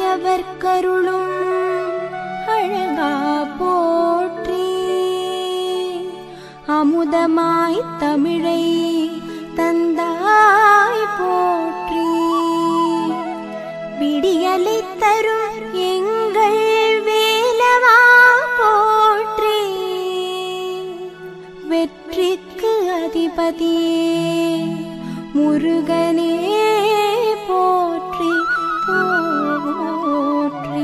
அல்லவர் கருளும் அழகா போற்றி அமுதமாய் தமிழை தந்தாய் போற்றி விடியலை தரும் எங்கள் வேலவா போற்றி வெற்றிக்கு அதிபதியே முருகனே போற்றி போற்றி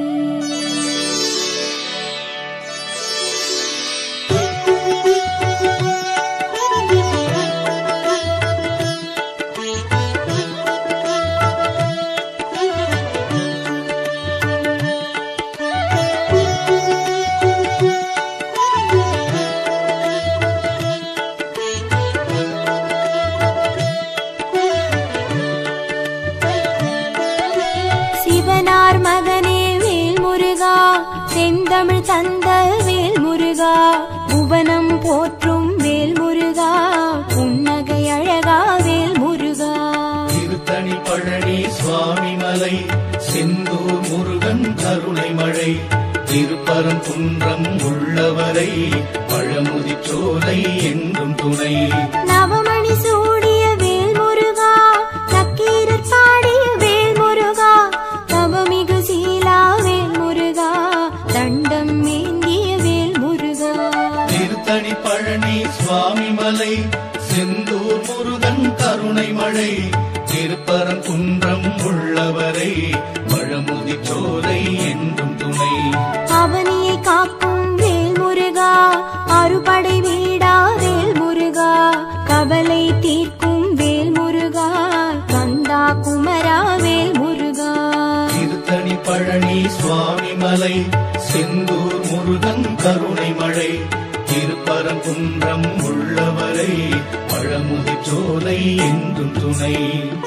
சிவனார் மகனே வேல் முருகா செந்தமிழ் தந்த வேல் முருகா புவனம் போற்றும் வேல் முருகா புன்னகை அழகா வேல் முருகா திருத்தணி பழனி சுவாமி மலை செந்தூர் முருகன் கருணை மழை திருப்பரங்குன்றம் உள்ளவரை பழமுதி சோலை என்றும் துணை நவமணி சூடிய வேல் முருகா நக்கீரர் பாடிய வேல் முருகா தவமிகு சீலா வேல் முருகா தண்டம் ஏந்திய வேல் முருகா திருத்தணி பழனி சுவாமி மலை செந்தூர் முருகன் கருணை மழை திருப்பரங்குன்றம் உள்ளவரை பழமுதி சோலை என்றும் துணை அவனியை காக்கும் வேல் முருகா அறுபடை வீடா வேல் முருகா கவலை தீர்க்கும் வேல் முருகா கந்தா குமரா வேல் முருகா திருத்தணி பழனி சுவாமி மலை செந்தூர் முருகன் கருணை மழை திருப்பரங்குன்றம் உள்ளவரை பழமுதி சோலை என்றும் துணை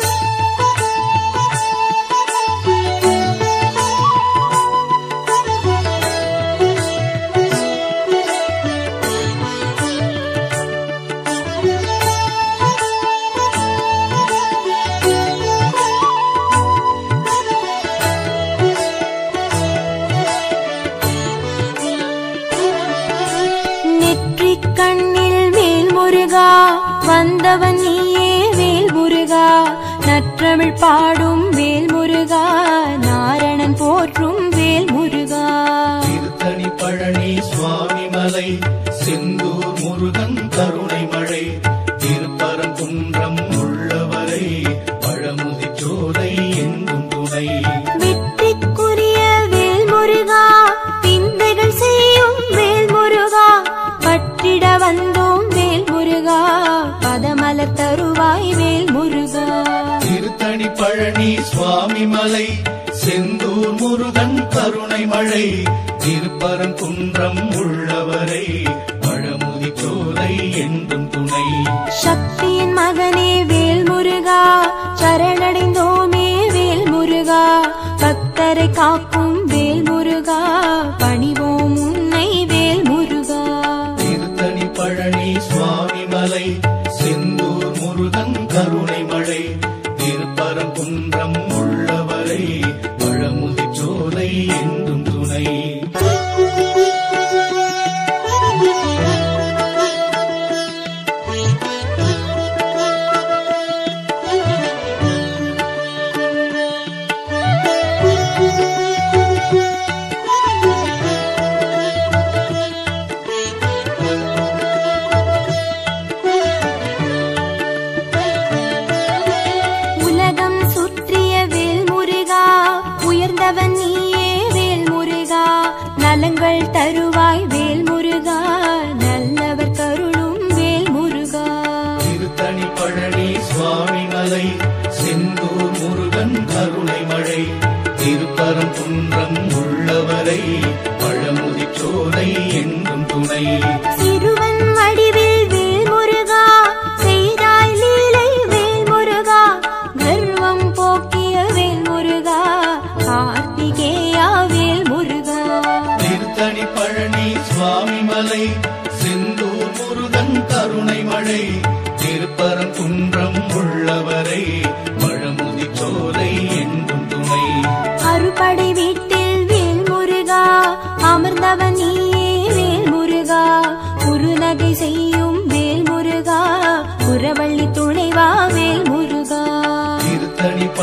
நெற்றிக் கண்ணில் வேல் முருகா வந்தவன் நீயே வேல் முருகா நற்றமிழ் பாடும் வேல் முருகா நாரணன் போற்றும் வேல் முருகா திருத்தணி பழனி சுவாமி மலை செந்தூர் முருகன் கருணை மழை திருப்பரங்குன்றம் உள்ளவரை பழமுதி சோலை என்றும் துணை வெற்றிக்குரிய வேல் முருகா விந்தைகள் செய்யும் வேல் முருகா பற்றிட வந்தோம் வேல் முருகா பதமலர் தருவாய் வேல் முருகா திருத்தணி பழனி சுவாமி மலை செந்தூர் முருகன் கருணை மழை திருப்பரங்குன்றம் உள்ளவரை பழமுதி சோலை என்றும் துணை சக்தியின் மகனே வேல் முருகா சரணடைந்தோமே வேல் முருகா பக்தரை காக்கும் வேல் முருகா பணிவோம் உன்னை வேல் முருகா திருத்தணி பழனி சுவாமி மலை செந்தூர் முருகன் கருணை மழை திருப்பரங்குன்றம் உள்ளவரை பழமுதி சோலை என்றும் துணை உலகம் சுற்றிய வேல் முருகா உயர்ந்தவன் நீயே வேல் முருகா நலங்கள் தருவாய் வேல் முருகா நல்லவர் கருளும் வேல் முருகா திருத்தணி பழனி சுவாமி மலை செந்தூர் முருகன் கருணை மழை திருப்பரங்குன்றம் உள்ளவரை பழமுதி சோலை என்றும் துணை சிறுவன் வடிவில் வேல் முருகா செய்தாய் லீலை வேல் முருகா கர்வம் போக்கிய வேல் முருகா கார்த்திகேயா வேல் முருகா திருத்தணி பழனி சுவாமி மலை செந்தூர் முருகன் கருணை மழை திருப்பரங்குன்றம் உள்ளவரை பழமுதி சோலை என்றும் துணை அறுபடை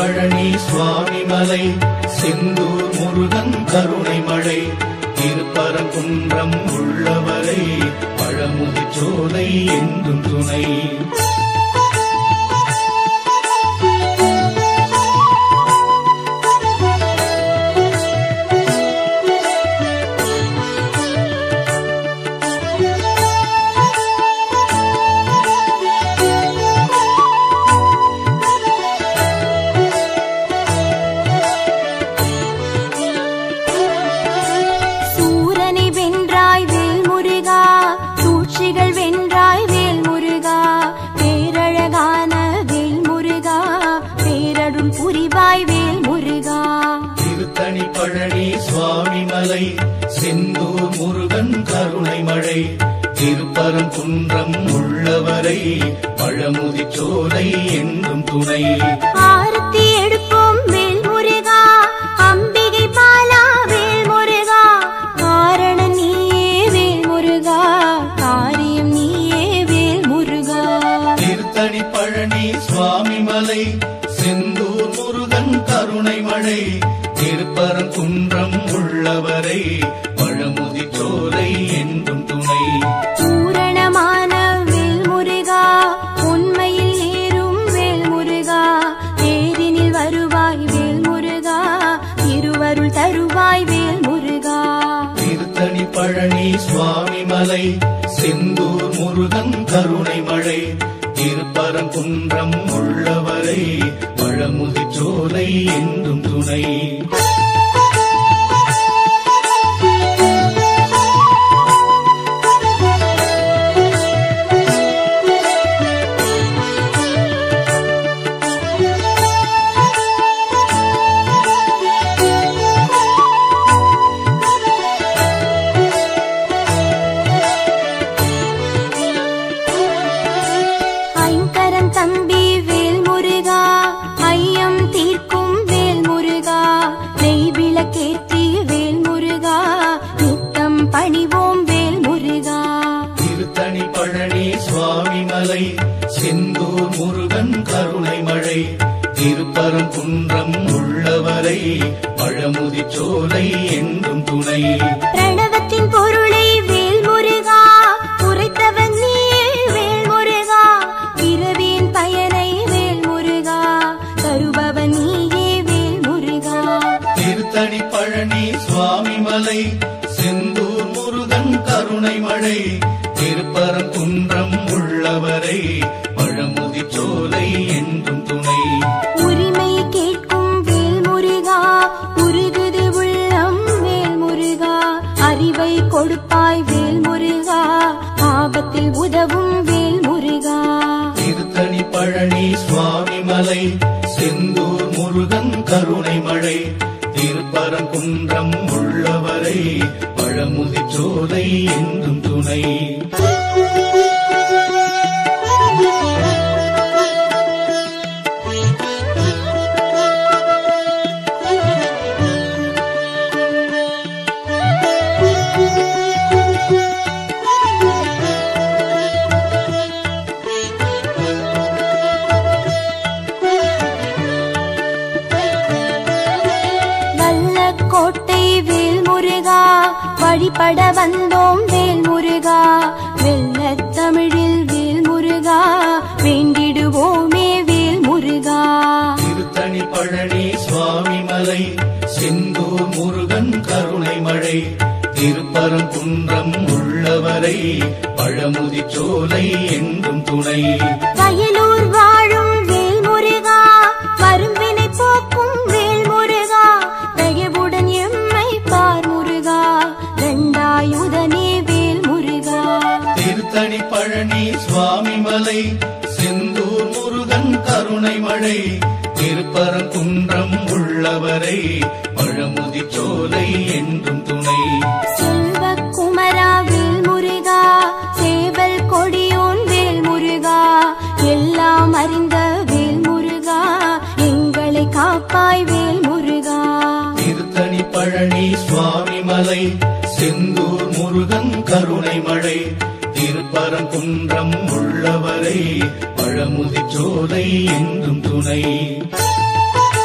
பழனி சுவாமி மலை செந்தூர் முருகன் கருணை மழை திருப்பரங்குன்றம் உள்ளவரை பழமுதிச்சோலை என்றும் துணை சூரனை வென்றாய் வேல் முருகா சூழ்ச்சிகள் வென்றாய் வேல் முருகா பேரழகான வேல் முருகா பேரருள் புரிவாய் வேல் முருகா திருத்தணி பழனி சுவாமி மலை செந்தூர் முருகன் கருணை மழை திருப்பரங்குன்றம் உள்ளவரை பழமுதிச்சோலை என்றும் துணை ஆரத்தி எடுப்போம் வேல் முருகா அம்பிகை பாலா வேல் முருகா காரண நீயே வேல் முருகா காரியம் நீயே வேல் முருகா திருத்தணி பழனி சுவாமி மலை செந்தூர் முருகன் கருணை மழை திருப்பரங்குன்றம் உள்ளவரை பழமுதிச்சோலை என்றும் துணை பூரணமான வேல் முருகா உண்மையில் ஏறும் வேல் முருகா தேரினில் வருவாய் வேல் முருகா திருவருள் தருவாய் வேல் முருகா திருத்தணி பழனி சுவாமி மலை செந்தூர் முருகன் கருணை மழை திருப்பரங்குன்றம் உள்ளவரை பழமுதிச்சோலை என்றும் துணை ஐங்கரன் தம்பி வேல் முருகா ஐயம் தீர்க்கும் வேல் முருகா நெய் விளக்கேற்றி வேல் முருகா நித்தம் பணிவோம் வேல் முருகா திருத்தணி பழனி சுவாமி மலை செந்தூர் முருகன் கருணை மழை திருப்பரங்குன்றம் உள்ளவரை பழமுதிச்சோலை என்றும் துணை பிரணவத்தின் பொருளை வேல் முருகா உரைத்தவன் நீயே வேல் முருகா பிறவியின் பயனை வேல் முருகா தருபவன் நீயே வேல் முருகா திருத்தணி பழனி சுவாமி மலை செந்தூர் முருகன் கருணை மழை திருப்பரங்குன்றம் உள்ளவரை பழமுதிச்சோலை என்றும் துணை உரிமை கேட்கும் வேல் முருகா உருகுது உள்ளம் வேல் முருகா அறிவை கொடுப்பாய் வேல் முருகா ஆபத்தில் உதவும் வேல் முருகா திருத்தணி பழனி சுவாமி மலை செந்தூர் முருகன் கருணை மழை திருப்பரங்குன்றம் உள்ளவரை பழமுதிச்சோலை என்றும் துணை நல்ல கோட்டை வேல் முருகா வழிபட வந்தோம் வேல் முருகா வெள்ளத் தமிழில் வேல் முருகா வேண்டிடுவோமே வேல் முருகா திருத்தணி பழனி சுவாமி மலை செந்தூர் முருகன் கருணை மழை திருப்பரங்குன்றம் உள்ளவரை பழமுதிச்சோலை என்றும் துணை வயலூர் வாழும் வேல் முருகா வரும்பினை போக்கும் வேல் முருகா தயவுடன் எம்மை பார் முருகா தண்டாயுதனே வேல் முருகா திருத்தணி பழனி சுவாமி மலை செந்தூர் முருகன் கருணை மழை திருப்பரங்குன்றம் உள்ளவரை பழமுதிச்சோலை என்றும் துணை செல்வக் குமரா வேல் முருகா சேவல் கொடியோன் வேல் முருகா எல்லாம் அறிந்த வேல் முருகா எங்களை காப்பாய் வேல் முருகா திருத்தணி பழனி சுவாமி மலை செந்தூர் முருகன் கருணை மழை திருப்பரங்குன்றம் உள்ளவரை பழமுதிச்சோலை என்றும் துணை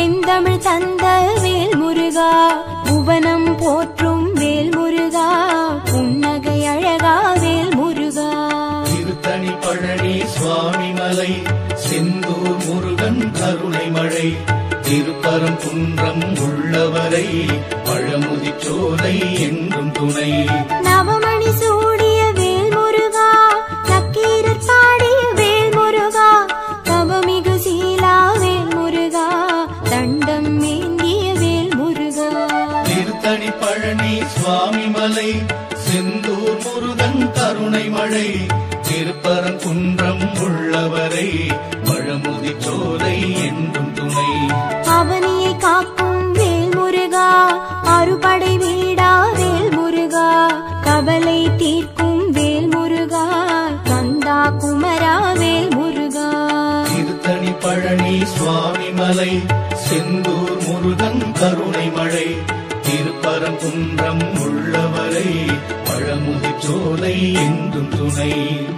செந்தமிழ் தந்த வேல் முருகா புவனம் போற்றும் வேல் முருகா புன்னகை அழகா வேல் முருகா திருத்தணி பழனி சுவாமி மலை செந்தூர் முருகன் கருணை மழை திருப்பரம் குன்றம் உள்ளவரை பழமுதி சோலை என்றும் துணை நவமணி சூடிய வேல் முருகா நக்கீரர் பாடிய வேல் முருகா தவமிகு சீலா வேல் முருகா தண்டம் ஏந்திய வேல் முருகா திருத்தணி பழனி சுவாமி மலை செந்தூர் முருகன் கருணை மழை திருப்பரம் குன்றம் உள்ளவரை பழமுதி சோலை என்றும் துணை அவனியை காக்கும் வேல் முருகா அறுபடை வீடா வேல் முருகா கவலை தீர்க்கும் வேல் முருகா கந்தா குமரா வேல் முருகா திருத்தணி பழனி சுவாமி மலை செந்தூர் முருகன் கருணை மழை திருப்பரம் குன்றம் உள்ளவரை பழமுதி சோலை என்றும் துணை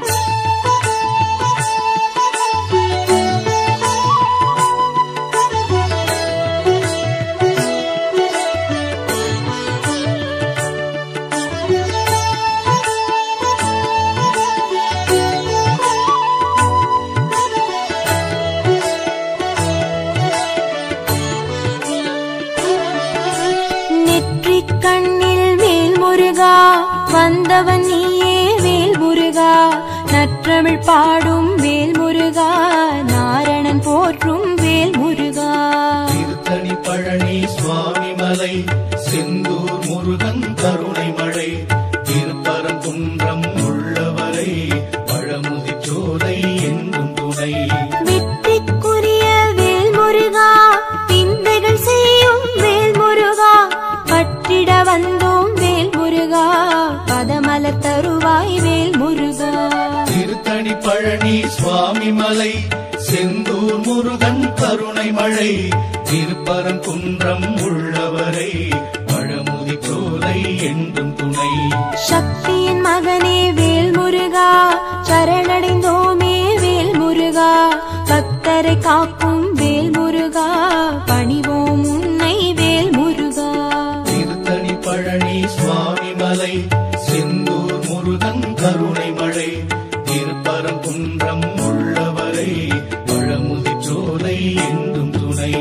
நெற்றிக் கண்ணில் வேல் முருகா வந்தவன் நீயே வேல் முருகா நற்றமிழ் பாடும் வேல் முருகா நாரணன் போற்றும் வேல் முருகா திருத்தணி பழனி சுவாமி மலை செந்தூர் முருகன் கருணை மழை திருப்பரம் குன்றம் உள்ளவரை பழமுதி சோலை என்றும் துணை வெற்றிக்குரிய வேல் முருகா விந்தைகள் செய்யும் வேல் முருகா பற்றிட வந்தோம் வேல் முருகா பதமலர் தருவாய் வேல் முருகா திருத்தணி பழனி சுவாமி மலை செந்தூர் முருகன் கருணை மழை திருப்பரம் குன்றம் உள்ளவரை பழமுதி சோலை என்றும் துணை சக்தியின் மகனே வேல் முருகா சரணடைந்தோமே வேல் முருகா பக்தரை காக்கும் வேல் முருகா பணிவோம் உன்னை வேல் முருகா திருத்தணி பழனி சுவாமி மலை செந்தூர் முருகன் கருணை மழை திருப்பரம் குன்றம் உள்ளவரை பழமுதி சோலை என்றும் துணை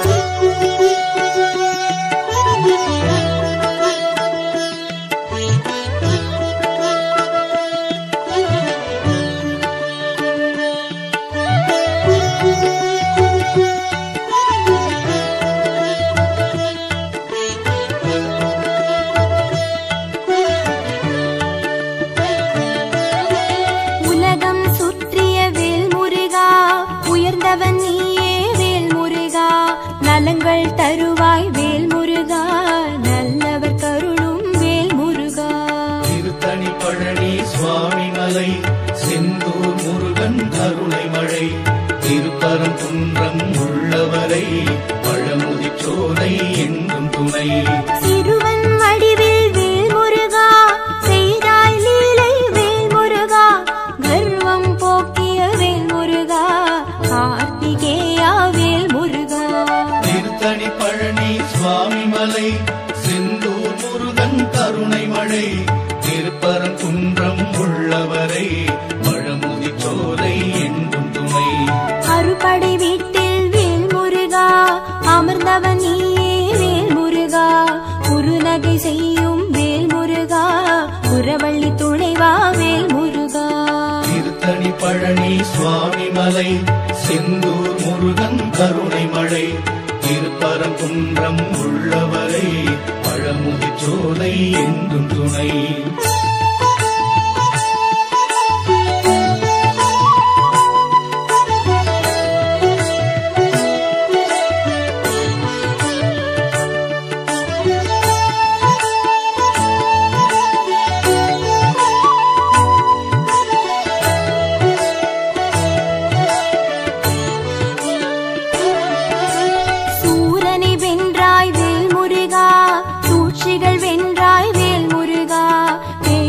உலகம் சுற்றிய வேல் முருகா உயர்ந்தவன் நீயே வேல் முருகா நலங்கள் தருவாய் வேல் முருகா நல்லவர் கருளும் வேல் முருகா திருத்தணி பழனி சுவாமி மலை செந்தூர் முருகன் கருணை மழை திருப்பரம் குன்றம் உள்ளவரை பழமுதி சோலை என்றும் துணை சிறுவன் வடிவில் வேல் முருகா செய்தாய் லீலை வேல் முருகா கர்வம் போக்கிய வேல் முருகா கார்த்திகேயா வேல் முருகா திருத்தணி பழனி சுவாமி மலை செந்தூர் முருகன் கருணை மழை திருப்பரம் குன்றம் உள்ளவரை பழமுதி சோலை என்றும் துணை அறுபடை வீட்டில் வேல் முருகா அமர்ந்தவன் நீயே வேல் முருகா குறுநகை செய்யும் வேல் முருகா குரவள்ளி துணைவா வேல் முருகா திருத்தணி பழனி சுவாமி மலை செந்தூர் முருகன் கருணை மழை திருப்பரம் குன்றம் உள்ளவரை பழமுதி சோலை என்றும் துணை சூரனை வென்றாய் வேல் முருகா சூழ்ச்சிகள் வென்றாய் வேல் முருகா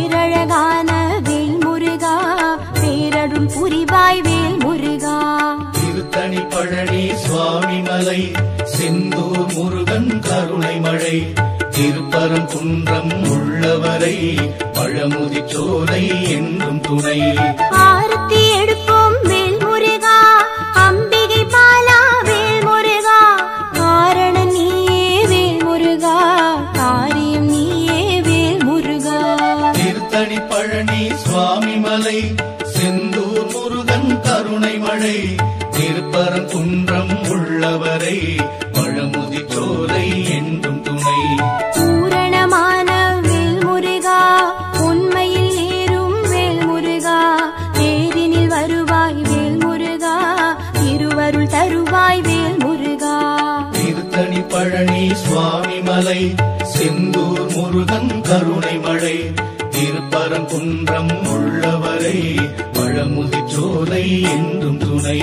சுவாமி மலை செந்தூர் முருகன் கருணை மழை திருப்பரங்குன்றம் உள்ளவரை பழமுதி சோலை என்றும் துணை ஆரத்தி எடுப்போம் வேல் முருகா அம்பிகை பாலா வேல் முருகா காரண நீயே வேல் முருகா காரியம் நீயே வேல் முருகா திருத்தணி பழனி சுவாமி மலை செந்தூர் முருகன் கருணை மழை திருப்பரங்குன்றம் உள்ளவரை பழமுதி சோலை என்றும் துணை பூரணமான வேல் முருகா உண்மையில் ஏறும் வேல் முருகா தேரினில் வருவாய் வேல் முருகா திருவருள் தருவாய் வேல் முருகா திருத்தணி பழனி சுவாமி மலை செந்தூர் முருகன் கருணை மழை திருப்பரங்குன்றம் உள்ளவரை பழமுதி சோலை என்றும் துணை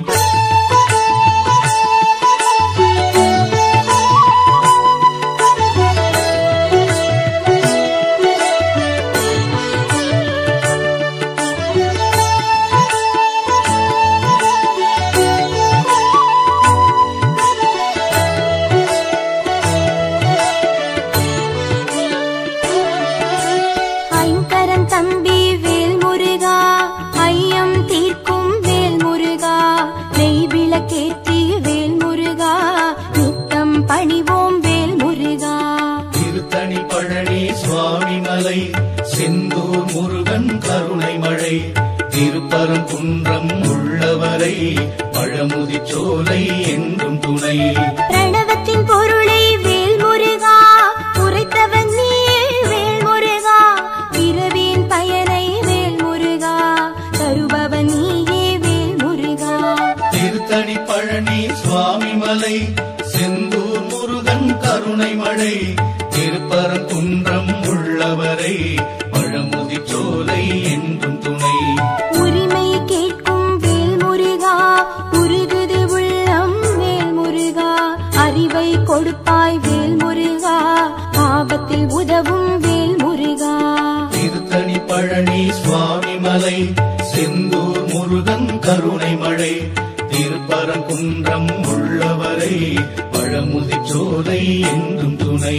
ஐங்கரன் தம்பி வேல் முருகா ஐயம் தீர்க்கும் வேல் முருகா நெய் விளக்கேற்றி வேல் முருகா நித்தம் பணிவோம் வேல் முருகா திருத்தணி பழனி சுவாமி மலை செந்தூர் முருகன் கருணை மழை திருப்பரங்குன்றம் உள்ளவரை பழமுதி சோலை என்றும் துணை பிரணவத்தின் பொருளை வேல் முருகா உரைத்தவன் நீயே வேல் முருகா பிறவியின் பயனை வேல் முருகா தருபவன் நீயே வேல் முருகா திருத்தணி பழனி சுவாமி மலை செந்தூர் முருகன் கருணை மழை திருப்பரங்குன்றம் உள்ளவரை பழமுதி சோலை என்றும் துணை உரிமை கேட்கும் வேல் முருகா உருகுது உள்ளம் வேல் முருகா அறிவை கொடுப்பாய் வேல் முருகா ஆபத்தில் உதவும் வேல் முருகா திருத்தணி பழனி சுவாமி மலை செந்தூர் முருகன் கருணை மழை திருப்பரங்குன்றம் உள்ளவரை பழமுதி சோலை என்றும் துணை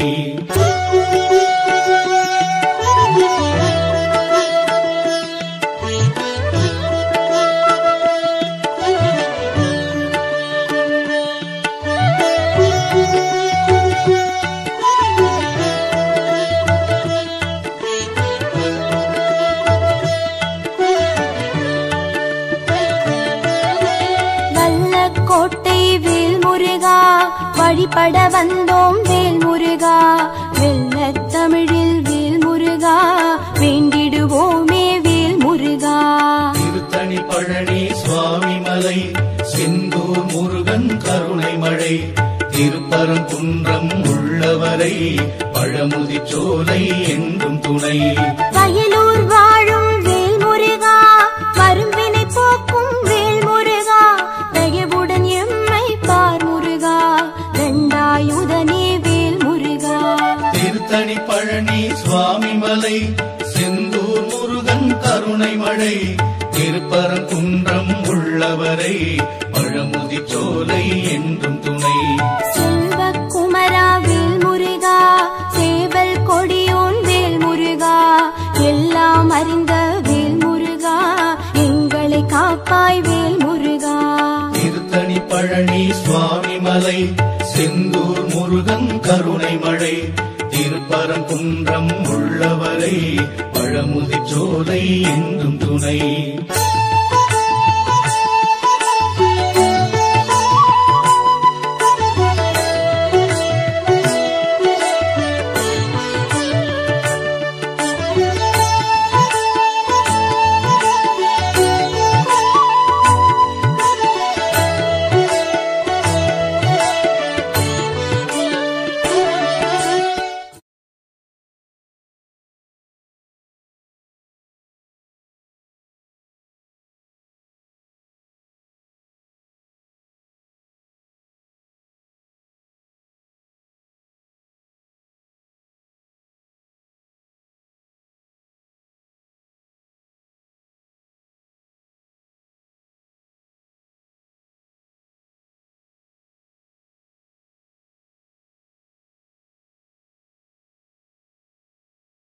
வல்லக்கோட்டை வேல் முருகா வழிபட வந்தோம் வேல் முருகா வெள்ளத் தமிழில் வேல் முருகா வேண்டிடுவோமே வேல் முருகா திருத்தணி பழனி சுவாமி மலை செந்தூர் முருகன் கருணை மழை திருப்பரங்குன்றம் உள்ளவரை பழமுதி சோலை என்றும் துணை வயலூர் வாழும் வேல் முருகா வரும்பினை போக்கும் வேல் முருகா தயவுடன் எம்மை பார் முருகா தண்டாயுதனே வேல் முருகா திருத்தணி பழனி சுவாமி மலை செந்தூர் முருகன் கருணை மழை திருப்பரங்குன்றம் உள்ளவரை பழமுதி சோலை என்றும் துணை செல்வக் குமரா வேல் முருகா சேவல் கொடியோன் வேல் முருகா எல்லாம் அறிந்த வேல் முருகா எங்களை காப்பாய் வேல் முருகா திருத்தணி பழனி சுவாமி மலை செந்தூர் முருகன் கருணை மழை திருப்பரங்குன்றம் உள்ளவரை பழமுதி சோலை என்றும் துணை